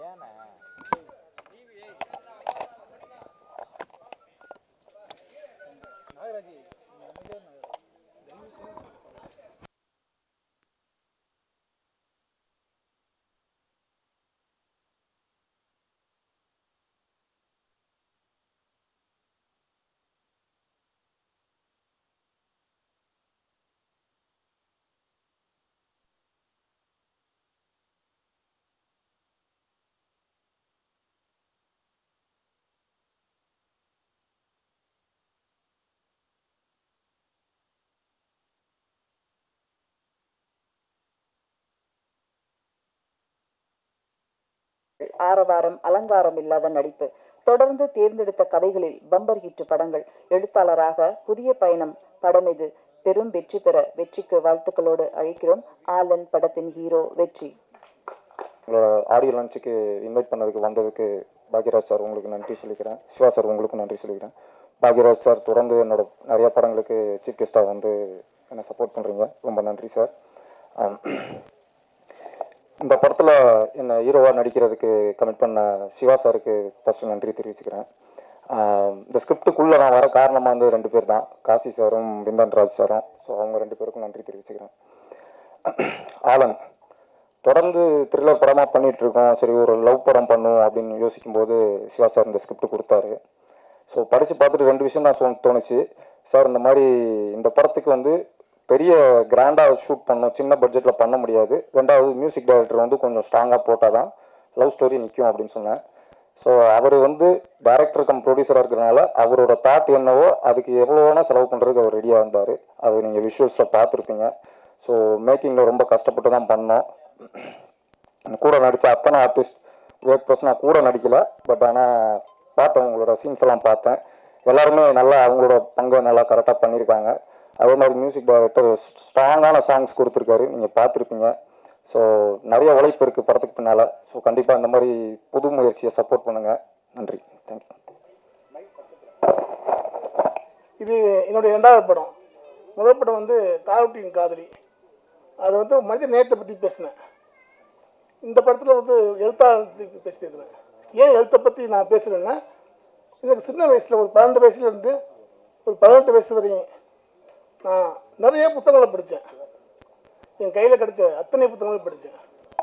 ஆரவாரம் அலங்காரம் இல்லாத நடிப்பு தொடர்ந்து தேர்ந்தெடுத்த கதைகளில் பம்பர் ஹிட் படங்கள் எழுத்தாளராக புதிய பயணம் படம் இது பெரும் வெற்றி பெற வெற்றிக்கு வாழ்த்துக்களோடு அழைக்கிறோம் ஆலன் படத்தின் ஹீரோ வெற்றி உங்களோட ஆடியோ லஞ்சுக்கு இன்வைட் பண்ணதுக்கு வந்ததுக்கு பாக்யராஜ் சார் உங்களுக்கு நன்றி சொல்லிக்கிறேன் சிவா சார் உங்களுக்கு நன்றி சொல்லிக்கிறேன் பாக்யராஜ் சார் தொடர்ந்து என்னோட நிறைய படங்களுக்கு சீஃப் கெஸ்ட்டாக வந்து என்னை சப்போர்ட் பண்ணுறீங்க ரொம்ப நன்றி சார் ஆம். இந்த படத்தில் என்னை ஹீரோவாக நடிக்கிறதுக்கு கமிட் பண்ண சிவா சாருக்கு ஃபஸ்ட்டு நன்றி தெரிவிச்சுக்கிறேன் ஆம், இந்த ஸ்கிரிப்டுக்குள்ளே நான் வர காரணமாக வந்து ரெண்டு பேர் தான் காசி சாரும் விந்தன் ராஜ் சாரும் ஸோ அவங்க ரெண்டு பேருக்கும் நன்றி தெரிவிச்சுக்கிறேன் ஆலன் தொடர்ந்து த்ரில்லர் படமாக பண்ணிட்டு இருக்கோம் சரி ஒரு லவ் படம் பண்ணுவோம் அப்படின்னு யோசிக்கும்போது சிவா சார் இந்த ஸ்கிரிப்ட் கொடுத்தாரு ஸோ படித்து பார்த்துட்டு ரெண்டு விஷயம் தான் சொ- தோணுச்சு சார் இந்த மாதிரி இந்த படத்துக்கு வந்து பெரிய கிராண்டாக ஷூட் பண்ணோம் சின்ன பட்ஜெட்டில் பண்ண முடியாது ரெண்டாவது மியூசிக் டைரக்டர் வந்து கொஞ்சம் ஸ்ட்ராங்காக போட்டால் தான் லவ் ஸ்டோரி நிற்கும் அப்படின்னு சொன்னேன் ஸோ அவர் வந்து டைரக்டர் கம் ப்ரொடியூசராக இருக்கிறனால அவரோட தாட் என்னவோ அதுக்கு எவ்வளோ வேணால் செலவு பண்ணுறதுக்கு அவர் ரெடியாக இருந்தார் அது நீங்கள் விஷுவல்ஸில் பார்த்துருப்பீங்க ஸோ மேக்கிங்கில் ரொம்ப கஷ்டப்பட்டு தான் பண்ணோம் கூட நடித்த அத்தனை ஆர்டிஸ்ட் வேக் ப்ளஸ் நான் கூட நடிக்கல பட் ஆனால் பார்த்தேன் உங்களோட சீன்ஸ் எல்லாம் பார்த்தேன் எல்லாருமே நல்லா அவங்களோட பங்கை நல்லா கரெக்டாக பண்ணியிருக்காங்க அதே மாதிரி மியூசிக் டைரக்டர் ஸ்ட்ராங்கான சாங்ஸ் கொடுத்துருக்காரு நீங்கள் பார்த்துருப்பீங்க ஸோ நிறைய உழைப்பு இருக்குது படத்துக்கு பின்னால் ஸோ கண்டிப்பாக இந்த மாதிரி புது முயற்சியை சப்போர்ட் பண்ணுங்கள் நன்றி தேங்க்யூ இது என்னுடைய ரெண்டாவது படம் முதல் படம் வந்து காவட்டியின் காதலி அது வந்து மனித நேயத்தை பற்றி பேசினேன் இந்த படத்தில் வந்து எழுத்தாளர் பேசியிருக்கிறேன் ஏன் எழுத்தை பற்றி நான் பேசுகிறேன்னா எனக்கு சின்ன வயசில் ஒரு பன்னெண்டு வயசுலேருந்து ஒரு பதினெட்டு வயசு வரையும் நான் நிறைய புத்தகங்களை படித்தேன் என் கையில் கிடைச்ச அத்தனை புத்தகங்களும் படித்தேன்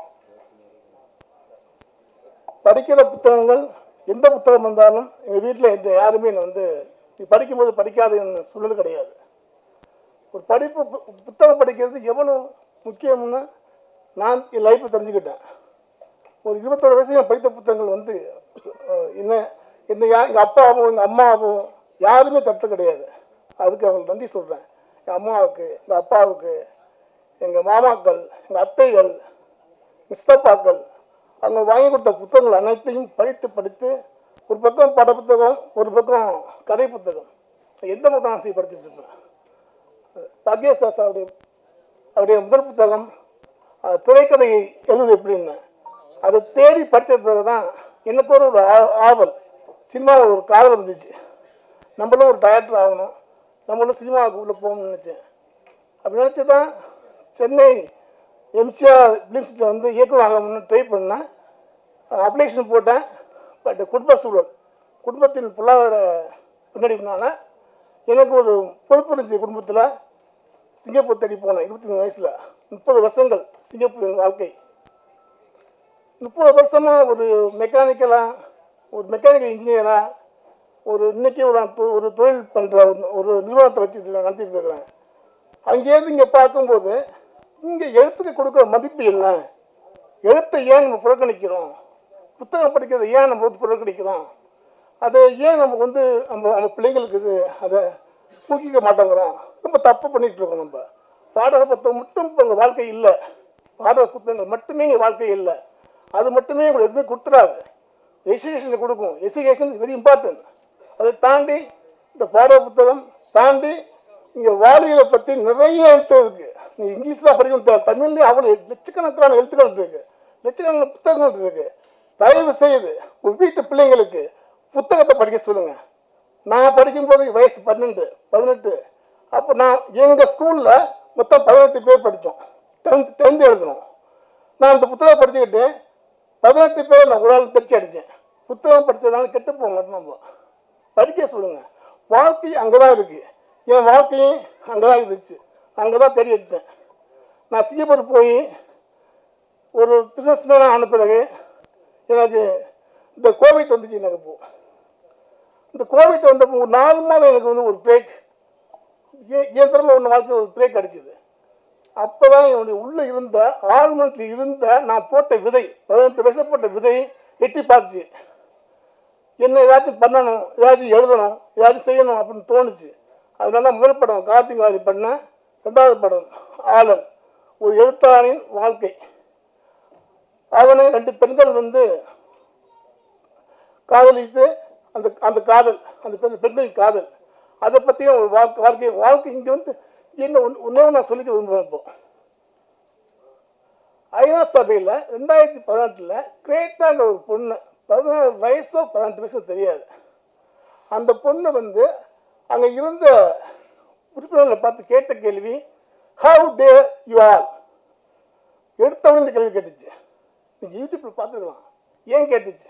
படிக்கிற புத்தகங்கள் எந்த புத்தகம் வந்தாலும் எங்கள் வீட்டில் எந்த யாருமே என்னை வந்து நீ படிக்கும்போது படிக்காதுன்னு சொன்னது கிடையாது ஒரு படிப்பு பு- புத்தகம் படிக்கிறது எவ்வளோ முக்கியம்னு நான் என் லைஃப்பை தெரிஞ்சுக்கிட்டேன் ஒரு இருபத்தோரு வயசு நான் படித்த புத்தகங்கள் வந்து அஹ், என்ன என்ன யா எங்கள் அப்பாவோ எங்கள் அம்மாவோ யாருமே தடுத்து கிடையாது அதுக்கு அவங்களுக்கு நன்றி சொல்கிறேன் எங்கள் அம்மாவுக்கு எங்கள் அப்பாவுக்கு எங்கள் மாமாக்கள் எங்கள் அத்தைகள் மிஸ்தப்பாக்கள் அவங்க வாங்கி கொடுத்த புத்தகங்கள் அனைத்தையும் படித்து படித்து ஒரு பக்கம் பட புத்தகம் ஒரு பக்கம் கதை புத்தகம் எந்த புத்தகம் ஆசை படிச்சுட்டு இருப்பேன் பாக்கியேஷ் தாஸ் அவருடைய அவருடைய முதல் புத்தகம் அது திரைக்கதையை எழுது எப்படின்னு அதை தேடி படித்த பிறகு தான் எனக்கு ஒரு ஒரு ஆ- ஆவல் சினிமாவில் ஒரு காதல் இருந்துச்சு நம்மளும் ஒரு டைரக்டர் ஆகணும் நம்மளும் சினிமாவுக்கு உள்ளே போகணும்னு நினச்சேன் அப்படி நினச்சி தான் சென்னை எம்சிஆர் ஃபிலிம்ஸில் வந்து இயக்குனர் ஆகணும்னு ட்ரை பண்ணேன் அப்ளிகேஷன் போட்டேன் பட் குடும்ப சூழல் குடும்பத்தின் பொருளாதார பின்னடைவுனால எனக்கு ஒரு பொறுப்பு இருந்துச்சு குடும்பத்தில் சிங்கப்பூர் தேடி போனேன் இருபத்தி மூணு வயசில் முப்பது வருஷங்கள் சிங்கப்பூரின் வாழ்க்கை முப்பது வருஷமாக ஒரு மெக்கானிக்கலாக ஒரு மெக்கானிக்கல் இன்ஜினியராக ஒரு இன்னைக்கு ஒரு தொ- ஒரு தொழில் பண்ணுற ஒரு நிறுவனத்தை வச்சு நடத்திட்டு இருக்கிறேன் அங்கேருந்து இங்கே பார்க்கும்போது இங்கே எழுத்துக்கு கொடுக்குற மதிப்பு என்ன எழுத்தை ஏன் நம்ம புறக்கணிக்கிறோம் புத்தகம் படிக்கிறதை ஏன் நம்ம வந்து புறக்கணிக்கிறோம் அதை ஏன் நம்ம வந்து நம்ம நம்ம பிள்ளைங்களுக்கு இது அதை ஊக்கிக்க மாட்டேங்கிறோம் ரொம்ப தப்பு பண்ணிட்டு இருக்கோம் நம்ம பாடக புத்தகம் மட்டும் இப்போ உங்கள் வாழ்க்கை இல்லை பாடக புத்தகங்கள் மட்டுமே எங்கள் வாழ்க்கை இல்லை அது மட்டுமே உங்களுக்கு எதுவுமே கொடுத்துடாது எஜுகேஷனை கொடுக்கும் எஜுகேஷன் வெரி இம்பார்ட்டன்ட் அதை தாண்டி இந்த பாடக புத்தகம் தாண்டி இங்கே வாழ்வியலை பற்றி நிறைய எழுத்து இருக்கு நீ இங்கிலீஷ் தான் படிக்கணும் தேவை தமிழ்லேயே அவ்வளோ லட்சக்கணக்கான எழுத்துக்கள் இருக்கு லட்சக்கணக்கான புத்தகங்கள் இருக்கு தயவு செய்து ஒரு வீட்டு பிள்ளைங்களுக்கு புத்தகத்தை படிக்க சொல்லுங்க நான் படிக்கும்போது வயசு பன்னெண்டு பதினெட்டு அப்போ நான் எங்கள் ஸ்கூலில் மொத்தம் பதினெட்டு பேர் படித்தோம் டென்த் டென்த் எழுதணும் நான் இந்த புத்தகம் படிச்சுக்கிட்டு பதினெட்டு பேர் நான் ஒரு ஆள் தெரிச்சு அடித்தேன் புத்தகம் படித்ததுனால கெட்டு போக மாட்டோம் நம்ம படிக்க சொல்லுங்க வாழ்க்கை அங்கே தான் இருக்குது என் வாழ்க்கையும் அங்கே தான் இருந்துச்சு அங்கே தான் தேடி எடுத்தேன் நான் சிங்கப்பூர் போய் ஒரு பிஸ்னஸ் மேனாக ஆன பிறகு எனக்கு இந்த கோவிட் வந்துச்சு எனக்கு இப்போ இந்த கோவிட் வந்தப்போ ஒரு நாலு மாதம் எனக்கு வந்து ஒரு பிரேக் என் திறமை ஒன்று வாழ்க்கை ஒரு பிரேக் அடிச்சுது அப்போ தான் என்னுடைய உள்ளே இருந்த ஆழ்மனத்தில் இருந்த நான் போட்ட விதை பதினெட்டு வயசு போட்ட விதை எட்டி பார்த்துச்சு என்ன ஏதாச்சும் பண்ணணும் ஏதாச்சும் எழுதணும் ஏதாச்சும் செய்யணும் அப்படின்னு தோணுச்சு அதனால தான் முதல் படம் கார்த்திகாதி பண்ணேன் ரெண்டாவது படம் ஆலன் ஒரு எழுத்தாளனின் வாழ்க்கை அவனை ரெண்டு பெண்கள் வந்து காதலித்து அந்த அந்த காதல் அந்த பெண் பெண்களின் காதல் அதை பற்றியும் ஒரு வாழ்க்கை வாழ்க்கை வாழ்க்கை இங்கே வந்து என்ன ஒன்று ஒன்றே நான் சொல்லிக்க விரும்புகிறேன் இப்போ ஐநா சபையில் ரெண்டாயிரத்தி பதினெட்டில் கிரேட்டாங்க ஒரு பொண்ணு பதினாறு வயசோ பதினெட்டு வயசோ தெரியாது அந்த பொண்ணு வந்து அங்கே இருந்த உறுப்பினர்களை பார்த்து கேட்ட கேள்வி ஹவு டே யூ ஆர் எடுத்தவொடனே இந்த கேள்வி கேட்டுச்சு நீங்கள் யூடியூப்பில் பார்த்துக்கலாம் ஏன் கேட்டுச்சு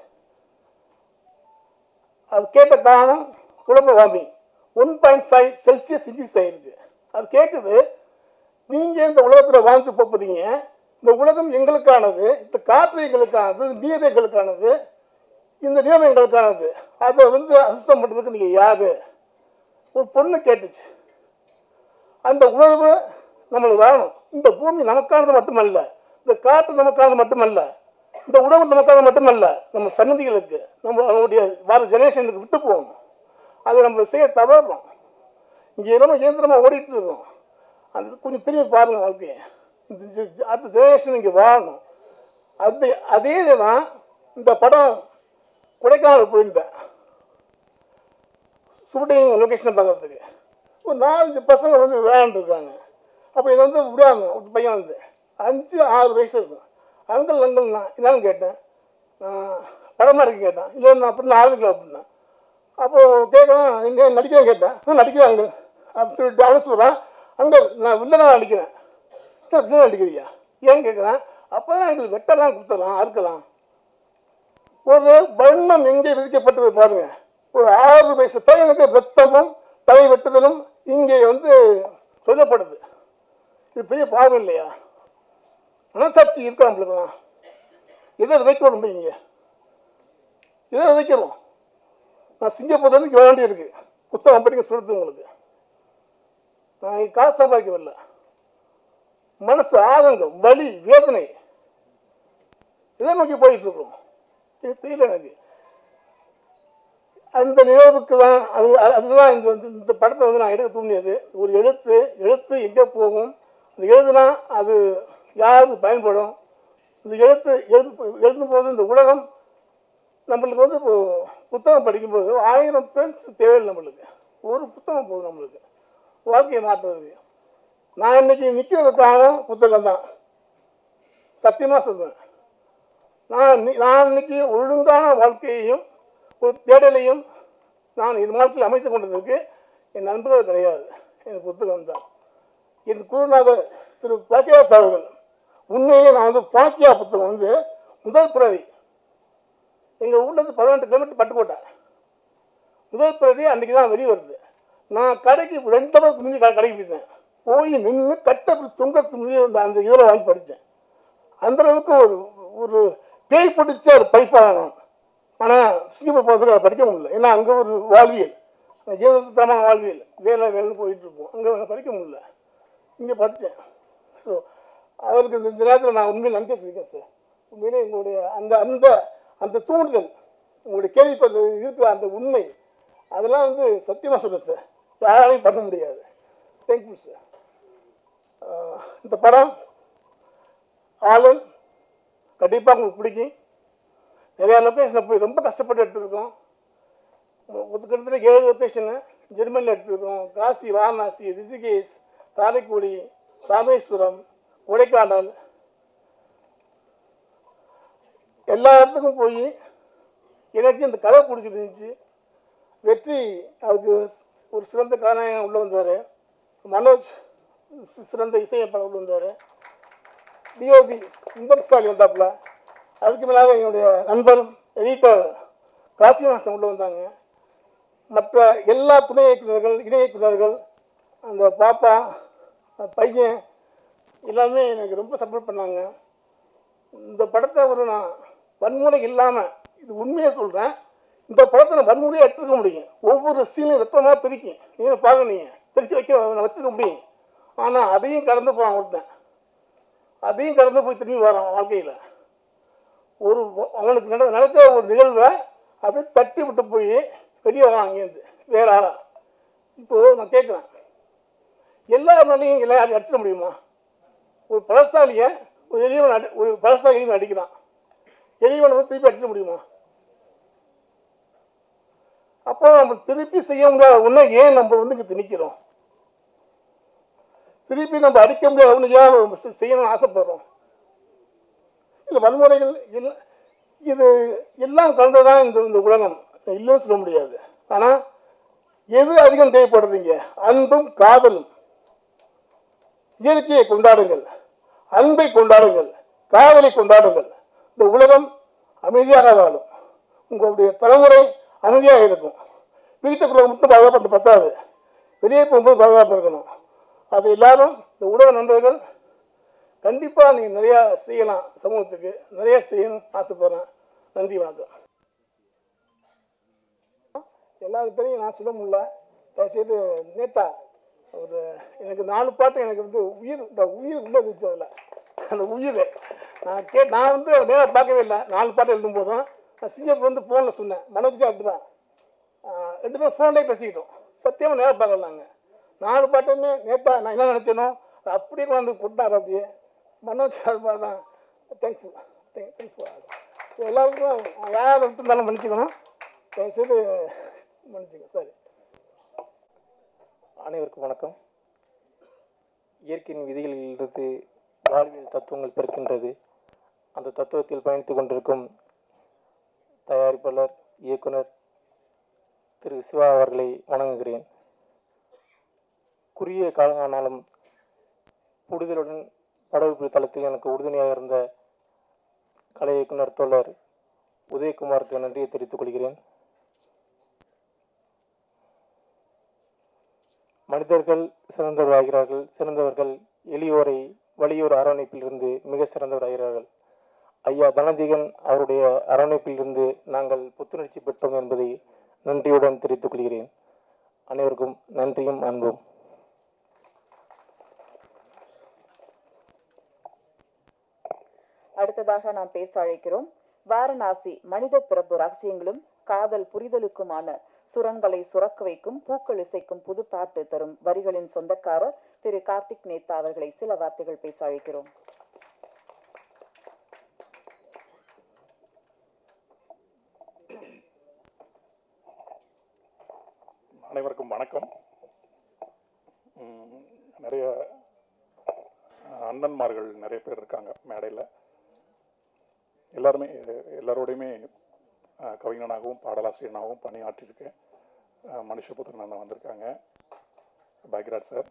அது கேட்ட காரணம் குழப்ப warming one point five celsius increase ஆகிருக்கு அது கேட்குது நீங்கள் இந்த உலகத்தில் வாழ்ந்து போகிறீங்க இந்த உலகம் எங்களுக்கானது இந்த காற்று எங்களுக்கானது நீர் எங்களுக்கானது இந்த நிலம் எங்களுக்கானது அதை வந்து அசுத்தம் பண்ணுறதுக்கு நீங்கள் யாரு ஒரு பொண்ணு கேட்டுச்சு அந்த உணர்வு நம்மளுக்கு வேணும் இந்த பூமி நமக்கானது மட்டுமல்ல இந்த காற்று நமக்கானது மட்டுமல்ல இந்த உணவு நமக்கானது மட்டுமல்ல நம்ம சன்னதிகளுக்கு நம்ம நம்மளுடைய வர ஜெனரேஷனுக்கு விட்டு போகணும் அதை நம்ம செய்ய தவறுறோம் இங்கே நம்ம இயந்திரமாக ஓடிட்டு இருக்கோம் அது கொஞ்சம் திரும்பி பாருங்க வாழ்க்கையை இந்த ஜெ- அடுத்த ஜெனரேஷன் இங்கே வாழணும் அது அதே தான் இந்த படம் கொடைக்கானல் போயிருந்தேன் ஷூட்டிங் லொக்கேஷனை பார்க்கறதுக்கு ஒரு நாலஞ்சு பசங்க வந்து விளையாண்டுருக்காங்க அப்போ இதை வந்து விடுவாங்க ஒரு பையன் வந்து அஞ்சு ஆறு வயசு இருக்கும் அங்கிள் அங்கிள் நான் என்னன்னு கேட்டேன் நான் படமாக இருக்கு கேட்டேன் இல்லை நான் அப்படி நான் ஆரம்பிக்கல அப்படின்னா அப்போ கேட்குறேன் எங்கே நடிக்கிறேன் கேட்டேன் நான் நடிக்கிறேன் அங்கிள் அப்படின்னு சொல்லிட்டு அவன் சொல்கிறான் அங்கிள் நான் வில்லனா நடிக்கிறேன் "என்ன வில்லனா நடிக்கிறியா ஏன் கேட்குறேன் அப்போ தான் எங்களுக்கு வெட்டலாம் கொடுத்தலாம் அறுக்கலாம் ஒரு வன்மம் எங்கே விதிக்கப்பட்டது பாருங்க ஒரு ஆறு வயசு பையனுக்கு ரத்தமும் தலை வெட்டுதலும் இங்கே வந்து சொல்லப்படுது இது பெரிய பாவம் இல்லையா மனசாட்சி இருக்கா நம்மளுக்குலாம் எதை விதைக்கணும் இங்கே எதை விதைக்கிறோம் நான் சிங்கப்பூர்லேருந்து இங்கே வேண்டி இருக்கு புத்தகம் படிக்க சொல்லுது உங்களுக்கு நான் இங்க காசு சம்பாதிக்கவில்லை மனசு ஆதங்கம் வலி வேதனை இதை நோக்கி போயிட்டு இருக்கிறோம் இது தெரியல எனக்கு அந்த நினைவுக்கு தான் அது அது- அதுதான் இந்த வந்து இந்த படத்தை வந்து நான் எடுக்க தூண்டியது ஒரு எழுத்து எழுத்து எங்கே போகும் இந்த எழுதுனா அது யாருக்கு பயன்படும் இந்த எழுத்து எழுது எழுதும் போது இந்த உலகம் நம்மளுக்கு வந்து இப்போ புத்தகம் படிக்கும்போது ஆயிரம் ஃப்ரெண்ட்ஸ் தேவையில்லை நம்மளுக்கு ஒரு புத்தகம் போதும் நம்மளுக்கு வாழ்க்கையை மாற்றுறது நான் இன்னைக்கு நிற்கிறதுக்காக புத்தகம் தான் சத்தியமாக சொல்லுவேன் நான் இன்னி- நான் இன்னைக்கு ஒழுங்கான வாழ்க்கையையும் ஒரு தேடலையும் நான் இது வாழ்க்கையில் அமைத்து கொண்டதற்கு என் நண்பர்கள் கிடையாது என் புத்தகம் தான் என் குருநாதர் திரு பாக்கியாஸ் அவர்கள் உண்மையிலே நான் வந்து பாக்கியா புத்தகம் வந்து முதல் பிரதி எங்கள் ஊர்லேருந்து பதினெட்டு கிலோமீட்டர் பட்டுக்கோட்டை முதல் பிரதி அன்றைக்கி தான் வெளியே வருது நான் கடைக்கு ரெண்டு தடவை முந்தி கடைக்கு போயிருந்தேன் போய் நின்று கட்ட தொங்கத்துக்கு முந்தி அந்த அந்த இதில் வாங்கி படித்தேன் அந்த அளவுக்கு ஒரு ஒரு பேய் பிடிச்ச ஒரு படிப்பாளன் நான் ஆனால் சிங்கப்பூர் போகிறதுக்கு அதை படிக்க முடியல ஏன்னா அங்கே ஒரு வாழ்வியல் ஜீவனத்தமான வாழ்வியல் வேலை வேலைன்னு போயிட்டு இருப்போம் அங்கே படிக்க முடியல இங்கே படித்தேன் ஸோ அவருக்கு இந்த இந்த நேரத்தில் நான் உண்மையில் நன்றி சொல்லியிருக்கேன் சார் உண்மையிலே எங்களுடைய அந்த அந்த அந்த தூண்டுதல் உங்களுடைய கேள்விப்பட்ட இருக்கிற அந்த உண்மை அதெல்லாம் வந்து சத்தியமாக சொல்லுவேன் சார் யாராலையும் பண்ண முடியாது தேங்க்யூ சார் இந்த படம் ஆலன் கண்டிப்பாக உங்களுக்கு பிடிக்கும் நிறையா லொக்கேஷனில் போய் ரொம்ப கஷ்டப்பட்டு எடுத்துருக்கோம் ஒரு கிட்டத்தட்ட ஏழு லொக்கேஷனு ஜெர்மனியில் எடுத்துருக்கோம் காசி வாரணாசி ரிஷிகேஷ் காரைக்குடி ராமேஸ்வரம் கொடைக்கானல் எல்லா இடத்துக்கும் போய் எனக்கு இந்த கதை பிடிச்சிருந்துச்சு வெற்றி அதுக்கு ஒரு சிறந்த கதாநாயகன் உள்ள வந்தார் மனோஜ் சி- சிறந்த இசையமைப்பாளர் உள்ள வந்தார் டிஓபி இன்பம் ஸ்டாலின் வந்தாப்புல அதுக்கு மேலாக என்னுடைய நண்பர் எடிட்டர் காசிவாசன் உள்ள வந்தாங்க மற்ற எல்லா துணை இயக்குநர்கள் இணை இயக்குநர்கள் அந்த பாப்பா அந்த பையன் எல்லாருமே எனக்கு ரொம்ப சப்போர்ட் பண்ணாங்க இந்த படத்தை ஒரு நான் வன்முறை இல்லாமல் இது உண்மையை சொல்கிறேன் இந்த படத்தை நான் வன்முறையாக எடுத்துக்க முடியும் ஒவ்வொரு சீனும் ரத்தமாக பிரிக்கும் நீங்கள் பார்க்க நீங்கள் பிரித்து வைக்க நான் வச்சுக்க முடியும் ஆனால் அதையும் கடந்து போவான் ஒருத்தன் அதையும் கடந்து போய் திரும்பி வரான் வாழ்க்கையில் ஒரு அவனுக்கு நட நடக்கிற ஒரு நிகழ்வை அப்படியே தட்டி விட்டு போய் வெளியே வரான் அங்கேருந்து வேற ஆளா இப்போ நான் கேட்குறேன் எல்லா நாளையும் எல்லாரும் அடிச்சிட முடியுமா ஒரு பலசாலியை ஒரு எளியவன் அடி ஒரு பலசாலி எளியவன் அடிக்கிறான் எளியவனை வந்து திருப்பி அடிச்சிட முடியுமா அப்போ நம்ம திருப்பி செய்ய முடியாத ஒன்றை ஏன் நம்ம வந்து இங்கே திணிக்கிறோம் திருப்பி நம்ம அடிக்க முடியாத ஒன்று ஏன் நம்ம செ- செய்யணும்னு ஆசைப்படுறோம் இல்லை வன்முறைகள் இல்லை இது எல்லாம் கலந்துதான் இந்த இந்த உலகம் இல்லைன்னு சொல்ல முடியாது ஆனால் எது அதிகம் தேவைப்படுறீங்க அன்பும் காதலும் இயற்கையை கொண்டாடுங்கள் அன்பை கொண்டாடுங்கள் காதலை கொண்டாடுங்கள் இந்த உலகம் அமைதியாக வாழும் உங்களுடைய தலைமுறை அமைதியாக இருக்கும் வீட்டுக்குள்ள மட்டும் பாதுகாப்பு பத்தாது வெளியே போகும்போது பாதுகாப்பு இருக்கணும் அது எல்லாரும் இந்த ஊடக நண்பர்கள் கண்டிப்பாக நீங்கள் நிறையா செய்யலாம் சமூகத்துக்கு நிறைய செய்யணும் ஆசைப்படுறேன் நன்றி வணக்கம் எல்லாரும் பேரையும் நான் சொல்ல முடியல தயவுசெய்து நேத்தா ஒரு எனக்கு நாலு பாட்டு எனக்கு வந்து உயிர் இந்த உயிர் உள்ள இருந்துச்சு அதில் அந்த உயிர் நான் கே நான் வந்து அதை நேராக பார்க்கவே இல்லை நாலு பாட்டு எழுதும் போதும் நான் சிங்கப்பூர் வந்து ஃபோனில் சொன்னேன் மனோஜ்க்கு அப்படி தான் ரெண்டு பேரும் ஃபோன்லேயே பேசிக்கிட்டோம் சத்தியமாக நேராக பார்க்கல நாங்கள் நாலு பாட்டுமே நேத்தா நான் என்ன நினச்சேனோ அதை அப்படியே கொண்டாந்து கொண்டார் அப்படியே மனோஜ் அது மாதிரி தான் தேங்க்யூ தேங்க்யூ எல்லாருக்கும் யாராவது விட்டுருந்தாலும் மன்னிச்சுக்கணும் தயவுசெய்து மன்னிச்சுக்கணும் சரி அனைவருக்கும் வணக்கம் இயற்கையின் விதிகளிலிருந்து வாழ்வியல் தத்துவங்கள் பிறக்கின்றது அந்த தத்துவத்தில் பயணித்துக் கொண்டிருக்கும் தயாரிப்பாளர் இயக்குனர் திரு சிவா அவர்களை வணங்குகிறேன் குறுகிய காலமானாலும் புரிதலுடன் படப்பிடிப்பு தளத்தில் எனக்கு உறுதுணையாக இருந்த கலை இயக்குனர் தோழர் உதயகுமாருக்கு நன்றியை தெரிவித்துக் கொள்கிறேன் மனிதர்கள் சிறந்தவராகிறார்கள் சிறந்தவர்கள் எளியோரை வலியோர் அரவணைப்பிலிருந்து மிக சிறந்தவராகிறார்கள் ஐயா தனஜீகன் அவருடைய அரவணைப்பிலிருந்து நாங்கள் புத்துணர்ச்சி பெற்றோம் என்பதை நன்றியுடன் தெரிவித்துக் கொள்கிறேன் அனைவருக்கும் நன்றியும் அன்பும் அடுத்ததாக நாம் பேச அழைக்கிறோம் வாரணாசி மனித பிறப்பு ரகசியங்களும் காதல் புரிதலுக்குமான சுரங்களை சுரக்க வைக்கும் பூக்கள் இசைக்கும் புது பாட்டு தரும் வரிகளின் சொந்தக்காரர் திரு கார்த்திக் நேத்தா அவர்களை சில வார்த்தைகள் பேச அழைக்கிறோம் அனைவருக்கும் வணக்கம் ம், நிறைய அஹ், அண்ணன்மார்கள் நிறைய பேர் இருக்காங்க மேடையில் எல்லாருமே எல்லாரோடையுமே அஹ், கவிஞனாகவும் பாடலாசிரியனாகவும் பணியாற்றியிருக்கேன் அஹ், மனுஷபுத்திரன் அண்ணன் வந்திருக்காங்க பாக்யராஜ் சார்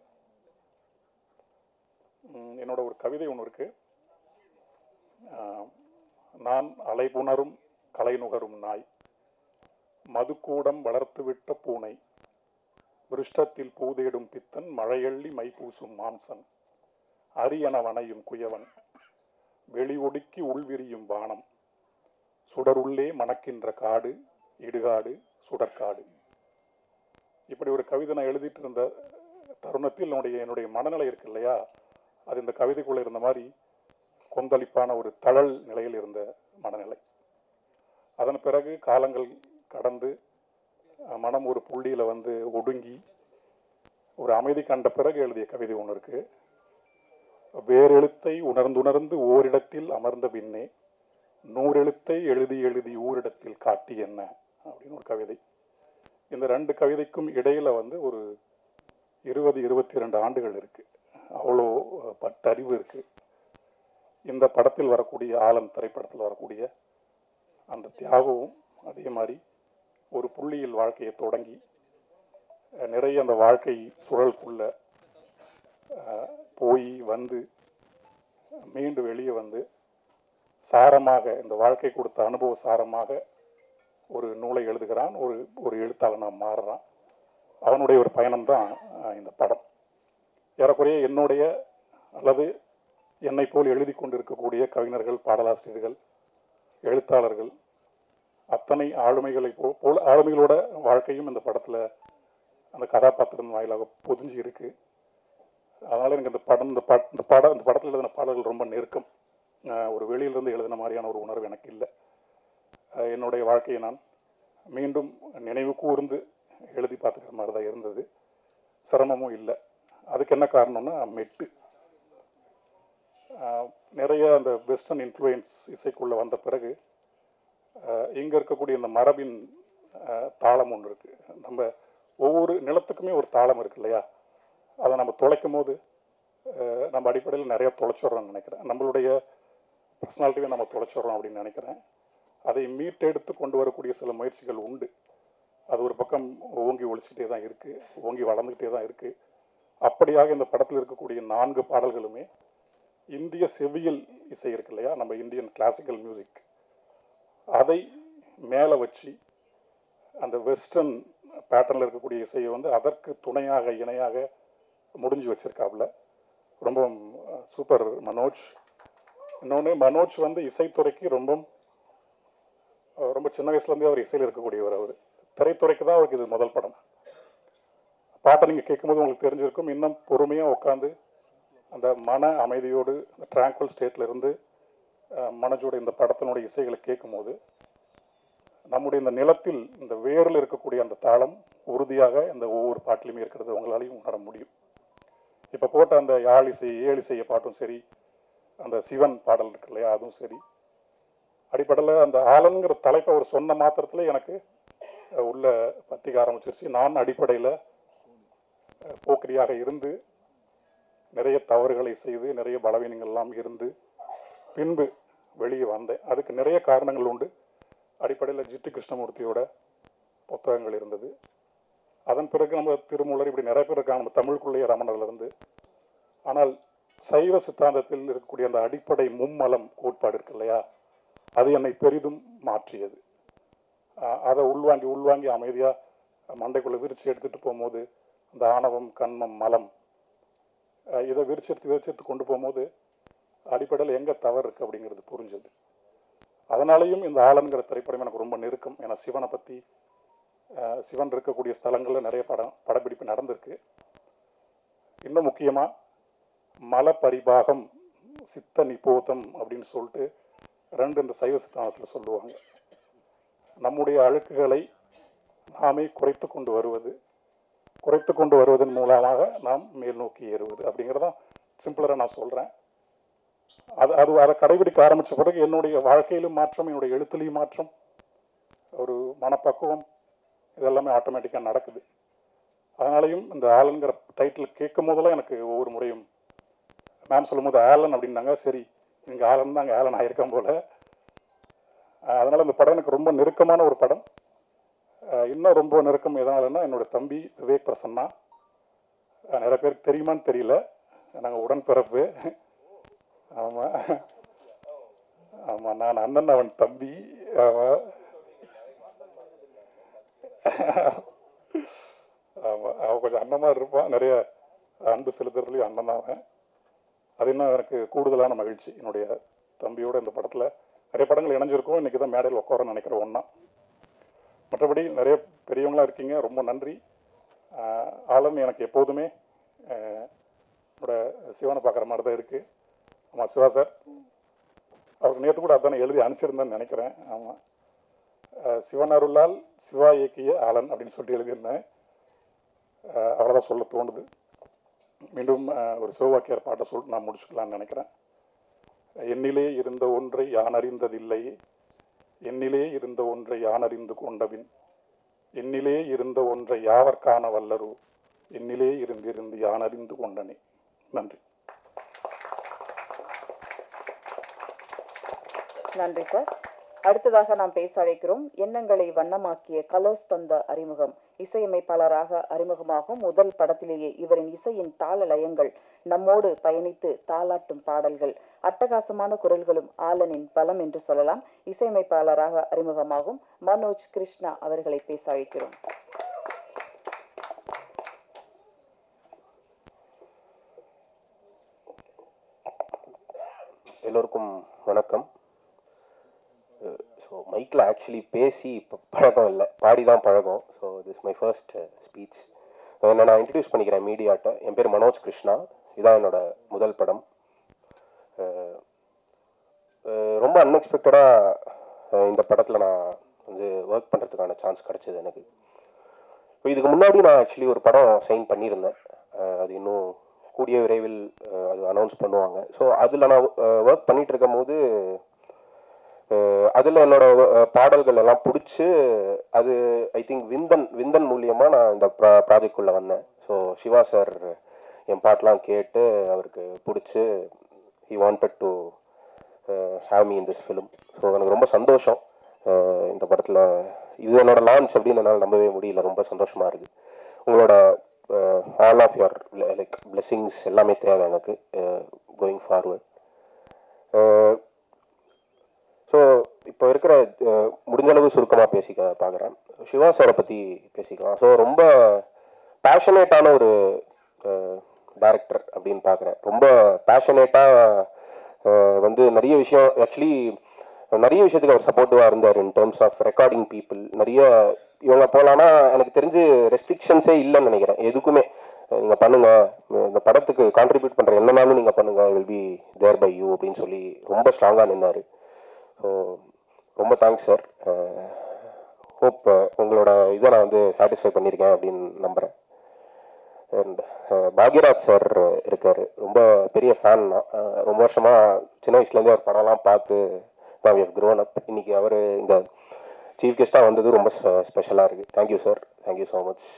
ம், என்னோட ஒரு கவிதை ஒன்று இருக்கு அஹ், நான் அலைபுணரும் கலை நுகரும் நாய் மதுக்கூடம் வளர்த்துவிட்ட பூனை விருஷ்டத்தில் பூதேடும் பித்தன் மழையள்ளி மைபூசும் மாம்சன் அரியன வனையும் குயவன் வெளி ஒடுக்கி உள்விரியும் வானம் சுடருள்ளே மணக்கின்ற காடு இடுகாடு சுடற்காடு இப்படி ஒரு கவிதை நான் எழுதிட்டு இருந்த தருணத்தில் என்னுடைய என்னுடைய மனநிலை இருக்கு இல்லையா அது இந்த கவிதைக்குள்ள இருந்த மாதிரி கொந்தளிப்பான ஒரு தழல் நிலையில் இருந்த மனநிலை அதன் பிறகு காலங்கள் கடந்து அஹ், மனம் ஒரு புள்ளியில வந்து ஒடுங்கி ஒரு அமைதி கண்ட பிறகு எழுதிய கவிதை ஒன்று இருக்கு வேறெழுத்தை உணர்ந்துணர்ந்து ஓரிடத்தில் அமர்ந்த பின்னே நூறெழுத்தை எழுதி எழுதி ஊரிடத்தில் காட்டி என்ன அப்படின்னு ஒரு கவிதை இந்த ரெண்டு கவிதைக்கும் இடையில வந்து ஒரு இருபது இருபத்தி ரெண்டு ஆண்டுகள் இருக்கு அவ்வளோ அஹ், பட்டறிவு இருக்கு இந்த படத்தில் வரக்கூடிய ஆலன் திரைப்படத்தில் வரக்கூடிய அந்த தியாகமும் அதே மாதிரி ஒரு புள்ளியில் வாழ்க்கையை தொடங்கி அஹ், நிறைய அந்த வாழ்க்கை சுழலுக்குள்ள அஹ், போய் வந்து மீண்டு வெளியே வந்து சாரமாக இந்த வாழ்க்கை கொடுத்த அனுபவ சாரமாக ஒரு நூலை எழுதுகிறான் ஒரு ஒரு எழுத்தாளனாக மாறுறான் அவனுடைய ஒரு பயணம்தான் அஹ், இந்த படம் ஏறக்குறைய என்னுடைய அல்லது என்னை போல் எழுதி கொண்டிருக்கக்கூடிய கவிஞர்கள் பாடலாசிரியர்கள் எழுத்தாளர்கள் அத்தனை ஆளுமைகளை போ- போல ஆளுமைகளோட வாழ்க்கையும் இந்த படத்தில் அந்த கதாபாத்திரம் வாயிலாக பொதிஞ்சு இருக்கு அதனால எனக்கு இந்த படம் இந்த பட இந்த படம் இந்த படத்தில் எழுதின பாடல்கள் ரொம்ப நெருக்கம் அஹ் ஒரு வெளியிலிருந்து எழுதின மாதிரியான ஒரு உணர்வு எனக்கு இல்லை அஹ் என்னுடைய வாழ்க்கையை நான் மீண்டும் நினைவு கூர்ந்து எழுதி பார்த்துக்கிற மாதிரி தான் இருந்தது சிரமமும் இல்லை அதுக்கு என்ன காரணம்னா மெட்டு அஹ் நிறைய அந்த வெஸ்டர்ன் இன்ஃப்ளூயன்ஸ் இசைக்குள்ளே வந்த பிறகு இங்கே இருக்கக்கூடிய இந்த மரபின் அஹ், தாளம் ஒன்று இருக்குது நம்ம ஒவ்வொரு நிலத்துக்குமே ஒரு தாளம் இருக்கு இல்லையா அதை நம்ம தொலைக்கும் போது அஹ், நம்ம அடிப்படையில் நிறைய தொலைச்சிடுறோம்னு நினைக்கிறேன் நம்மளுடைய பர்சனாலிட்டியை நம்ம தொலைச்சிடுறோம் அப்படின்னு நினைக்கிறேன் அதை மீட்டெடுத்து கொண்டு வரக்கூடிய சில முயற்சிகள் உண்டு அது ஒரு பக்கம் ஓங்கி ஒழிச்சிக்கிட்டே தான் இருக்குது ஓங்கி வளர்ந்துக்கிட்டே தான் இருக்குது அப்படியாக இந்த படத்தில் இருக்கக்கூடிய நான்கு பாடல்களுமே இந்திய செவியல் இசை இருக்கு இல்லையா நம்ம இந்தியன் கிளாசிக்கல் மியூசிக் அதை மேலே வச்சு அந்த வெஸ்டர்ன் பேட்டர்னில் இருக்கக்கூடிய இசையை வந்து அதற்கு துணையாக இணையாக முடிஞ்சு வச்சிருக்காப்புல ரொம்ப சூப்பர் மனோஜ் இன்னொன்று மனோஜ் வந்து இசைத்துறைக்கு ரொம்ப அஹ், ரொம்ப சின்ன வயசுலேருந்தே அவர் இசையில் இருக்கக்கூடியவர் அவர் திரைத்துறைக்கு தான் அவருக்கு இது முதல் படம் பாட்டை நீங்கள் கேட்கும்போது உங்களுக்கு தெரிஞ்சிருக்கும் இன்னும் பொறுமையாக உட்காந்து அந்த மன அமைதியோடு அந்த ட்ராங்குவல் ஸ்டேட்ல இருந்து அஹ், மனோஜோட இந்த படத்தினுடைய இசைகளை கேட்கும்போது நம்முடைய இந்த நிலத்தில் இந்த வேரில் இருக்கக்கூடிய அந்த தாளம் உறுதியாக இந்த ஒவ்வொரு பாட்டிலுமே இருக்கிறது உங்களாலையும் உணர முடியும் இப்போ போட்ட அந்த யாழ் இசை ஏழு இசைய பாட்டும் சரி அந்த சிவன் பாடல் இருக்கு இல்லையா அதுவும் சரி அடிப்படையில் அந்த ஆலன்கிற தலைப்பை அவர் சொன்ன மாத்திரத்தில் எனக்கு அஹ், உள்ள பத்திக்க ஆரம்பிச்சிருச்சு நான் அடிப்படையில் அஹ், போக்கிரியாக இருந்து நிறைய தவறுகளை செய்து நிறைய பலவீனங்கள்லாம் இருந்து பின்பு வெளியே வந்தேன் அதுக்கு நிறைய காரணங்கள் உண்டு அடிப்படையில் ஜிட்டி கிருஷ்ணமூர்த்தியோட புத்தகங்கள் இருந்தது அதன் பிறகு நம்ம திருமூலர் இப்படி நிறைய பேர் இருக்காங்க நம்ம தமிழுக்குள்ளேயே ரமணர்ல இருந்து ஆனால் சைவ சித்தாந்தத்தில் இருக்கக்கூடிய அந்த அடிப்படை மும்மலம் கோட்பாடு இருக்கு இல்லையா அது என்னை பெரிதும் மாற்றியது அஹ் அதை உள்வாங்கி உள்வாங்கி அமைதியாக மண்டைக்குள்ளே விரிச்சு எடுத்துட்டு போகும்போது அந்த ஆணவம் கண்மம் மலம் அஹ் இதை விரிச்செடுத்து விரிச்செடுத்து கொண்டு போகும்போது அடிப்படையில் எங்கே தவறு இருக்குது அப்படிங்கிறது புரிஞ்சது அதனாலேயும் இந்த ஆளன்கிற திரைப்படம் எனக்கு ரொம்ப நெருக்கம் ஏன்னா சிவனை பற்றி சிவன் இருக்கக்கூடிய ஸ்தலங்களில் நிறைய படம் படப்பிடிப்பு நடந்திருக்கு இன்னும் முக்கியமாக மல பரிபாகம் சித்த நிபோதம் அப்படின்னு சொல்லிட்டு ரெண்டு இந்த சைவ சித்தாந்தத்தில் சொல்லுவாங்க நம்முடைய அழுக்குகளை நாமே குறைத்து கொண்டு வருவது குறைத்து கொண்டு வருவதன் மூலமாக நாம் மேல் நோக்கி ஏறுவது அப்படிங்கிறதான் சிம்பிளராக நான் சொல்கிறேன் அது அது அதை கடைபிடிக்க ஆரம்பித்த பிறகு என்னுடைய வாழ்க்கையிலும் மாற்றம் என்னுடைய எழுத்துலையும் மாற்றம் ஒரு மனப்பக்குவம் இதெல்லாமே ஆட்டோமேட்டிக்காக நடக்குது அதனாலையும் இந்த ஆலன்கிற டைட்டில் கேட்கும் போதெல்லாம் எனக்கு ஒவ்வொரு முறையும் மேம் சொல்லும்போது ஆலன் அப்படின்னாங்க சரி இங்கே ஆலன் தான் அங்கே ஆலன் ஆயிருக்கேன் போல அஹ் அதனால இந்த படம் எனக்கு ரொம்ப நெருக்கமான ஒரு படம் அஹ் இன்னும் ரொம்ப நெருக்கம் எதனாலன்னா என்னோட தம்பி விவேக் பிரசன்னா அஹ் நிறைய பேருக்கு தெரியுமான்னு தெரியல நாங்கள் உடன்பிறப்பு ஆமாம் ஆமாம் நான் அண்ணன் அவன் தம்பி ஆமாம் ஆமாம் அவன் கொஞ்சம் அண்ணமாக இருப்பான் நிறைய அன்பு செலுத்துறதுலையும் அண்ணன் தான் அவன் அது இன்னும் எனக்கு கூடுதலான மகிழ்ச்சி என்னுடைய தம்பியோட இந்த படத்தில் நிறைய படங்கள் இணைஞ்சிருக்கும் இன்றைக்கி தான் மேடையில் உட்காரன்னு நினைக்கிற ஒன்றா மற்றபடி நிறைய பெரியவங்களா இருக்கீங்க ரொம்ப நன்றி ஆஹ் ஆலன் எனக்கு எப்போதுமே ஆஹ் என்னோட சிவனை பார்க்குற மாதிரி தான் இருக்குது ஆமாம் சிவா சார் அவருக்கு நேற்று கூட அதானே எழுதி அனுப்பிச்சிருந்தேன்னு நினைக்கிறேன் ஆமாம் சிவன் அருளால் சிவா இயக்கிய ஆலன் அப்படின்னு சொல்லிட்டு எழுதியிருந்தேன் ஆஹ் அவ்வளோதான் சொல்ல தோணுது மீண்டும் ஆஹ் ஒரு சிவவாக்கியார் பாட்டை சொல்லிட்டு நான் முடிச்சுக்கலாம்னு நினைக்கிறேன் என்னிலே இருந்த ஒன்றை யான் அறிந்ததில்லை என்னிலே இருந்த ஒன்றை யான் அறிந்து கொண்டபின் என்னிலே இருந்த ஒன்றை யாவர் காண வல்லரோ என்னிலே இருந்திருந்து யான் அறிந்து கொண்டனே நன்றி நன்றி சார் அடுத்ததாக நாம் பேச அழைக்கிறோம் எண்ணங்களை வண்ணமாக்கிய கலர்ஸ் தந்த அறிமுகம் இசையமைப்பாளராக அறிமுகமாகும் முதல் படத்திலேயே இவரின் இசையின் தாள லயங்கள் நம்மோடு பயணித்து தாளாட்டும் பாடல்கள் அட்டகாசமான குரல்களும் ஆலனின் பலம் என்று சொல்லலாம் இசையமைப்பாளராக அறிமுகமாகும் மனோஜ் கிருஷ்ணா அவர்களை பேச அழைக்கிறோம் எல்லோருக்கும் வணக்கம் ஸோ மைக்கில் ஆக்சுவலி பேசி இப்போ பழக்கம் இல்லை பாடி தான் பழகம் so this my first speech என்ன நான் இன்ட்ரடியூஸ் பண்ணிக்கிறேன் மீடியாட்ட என் பேர் மனோஜ் கிருஷ்ணா இதான் என்னோட முதல் படம் அஹ், அஹ், ரொம்ப அன்எக்ஸ்பெக்டடாக இந்த படத்தில் நான் வந்து ஒர்க் பண்ணுறதுக்கான சான்ஸ் கிடச்சிது எனக்கு இப்போ இதுக்கு முன்னாடி நான் ஆக்சுவலி ஒரு படம் சைன் பண்ணியிருந்தேன் அஹ் அது இன்னும் கூடிய விரைவில் அஹ் அது அனௌன்ஸ் பண்ணுவாங்க ஸோ அதில் நான் ஒர்க் பண்ணிட்டு இருக்கும் போது அதில் என்னோட அஹ், பாடல்கள் எல்லாம் பிடிச்சி அது ஐ திங்க் விந்தன் விந்தன் மூலியமாக நான் இந்த ப்ரா ப்ராஜெக்ட்குள்ளே வந்தேன் ஸோ சிவா சார் என் பாட்டெலாம் கேட்டு அவருக்கு பிடிச்சி he wanted to have me in this film so எனக்கு ரொம்ப சந்தோஷம் அஹ் இந்த படத்தில் இது என்னோட லான்ச் அப்படின்னு என்னால் நம்பவே முடியல ரொம்ப சந்தோஷமாக இருக்குது உங்களோட all of your like blessings எல்லாமே தேவை எனக்கு கோயிங் ஃபார்வர்ட் ஸோ இப்போ இருக்கிற அஹ், முடிஞ்ச அளவு சுருக்கமாக பேசிக்க பார்க்குறேன் சிவா சாரை பற்றி பேசிக்கலாம் ஸோ ரொம்ப பேஷனேட்டான ஒரு டேரக்டர் அப்படின்னு பார்க்குறேன் ரொம்ப பேஷனேட்டாக வந்து நிறைய விஷயம் ஆக்சுவலி நிறைய விஷயத்துக்கு அவர் சப்போர்ட்டிவாக இருந்தார் in terms of recording people நிறைய இவங்க போகலான்னா எனக்கு தெரிஞ்சு ரெஸ்ட்ரிக்ஷன்ஸே இல்லைன்னு நினைக்கிறேன் எதுக்குமே நீங்கள் பண்ணுங்க இந்த படத்துக்கு கான்ட்ரிபியூட் பண்ணுற என்னனாலும் நீங்கள் பண்ணுங்க will be there by you அப்படின்னு சொல்லி ரொம்ப ஸ்ட்ராங்காக நின்னார் ஸோ ரொம்ப தேங்க்ஸ் சார் ஹோப் உங்களோட இதை நான் வந்து சாட்டிஸ்ஃபை பண்ணியிருக்கேன் அப்படின்னு நம்புகிறேன் அண்ட் பாக்யராஜ் சார் இருக்கார் ரொம்ப பெரிய ஃபேன் தான் அஹ் ரொம்ப வருஷமாக சின்ன வயசுலேருந்தே அவர் படம்லாம் பார்த்து தான் விவ் க்ரோன் அப் இன்னைக்கு அவர் இங்கே சீஃப் கெஸ்ட்டாக வந்தது ரொம்ப ஸ்பெஷலாக இருக்குது thank you sir thank you so much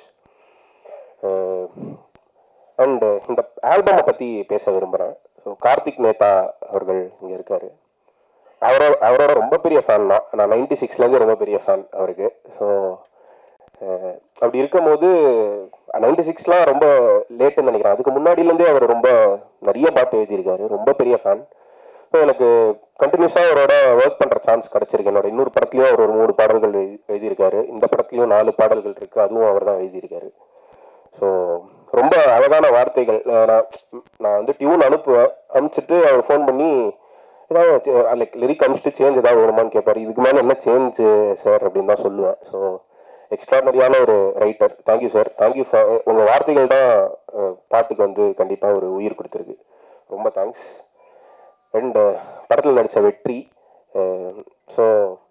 and இந்த ஆல்பமை பற்றி பேச விரும்புகிறேன் ஸோ கார்த்திக் நேதா அவர்கள் இங்கே இருக்கார் அவரோட அவரோட ரொம்ப பெரிய ஃபேன் தான் நான் நைன்டி சிக்ஸ்லேருந்து ரொம்ப பெரிய ஃபேன் அவருக்கு ஸோ அப்படி இருக்கும்போது நைன்டி சிக்ஸ்லாம் ரொம்ப லேட்டுன்னு நினைக்கிறேன் அதுக்கு முன்னாடியிலேருந்தே அவர் ரொம்ப நிறைய பாட்டு எழுதியிருக்காரு ரொம்ப பெரிய ஃபேன் ஸோ எனக்கு கண்டினியூஸாக அவரோட ஒர்க் பண்ணுற சான்ஸ் கிடச்சிருக்கு என்னோட இன்னொரு படத்துலையும் அவர் ஒரு மூணு பாடல்கள் எழுதி- எழுதியிருக்காரு இந்த படத்துலையும் நாலு பாடல்கள் இருக்குது அதுவும் அவர் தான் எழுதியிருக்காரு ஸோ ரொம்ப அழகான வார்த்தைகள் அஹ் நான் நான் வந்து டியூன் அனுப்புவேன் அனுப்பிச்சிட்டு அவர் ஃபோன் பண்ணி ஏதாவது லைக் லிரிக் அனுப்பிச்சிட்டு சேஞ்ச் ஏதாவது வேணுமான்னு கேட்பாரு இதுக்கு மேலே என்ன சேஞ்ச் சார் அப்படின்னு தான் சொல்லுவேன் ஸோ எக்ஸ்ட்ராடனரியான ஒரு writer thank you sir thank you for உங்கள் வார்த்தைகள் தான் அஹ், பாட்டுக்கு வந்து கண்டிப்பாக ஒரு உயிர் கொடுத்துருக்கு ரொம்ப தேங்க்ஸ் அண்ட் படத்தில் நடித்த Vetri so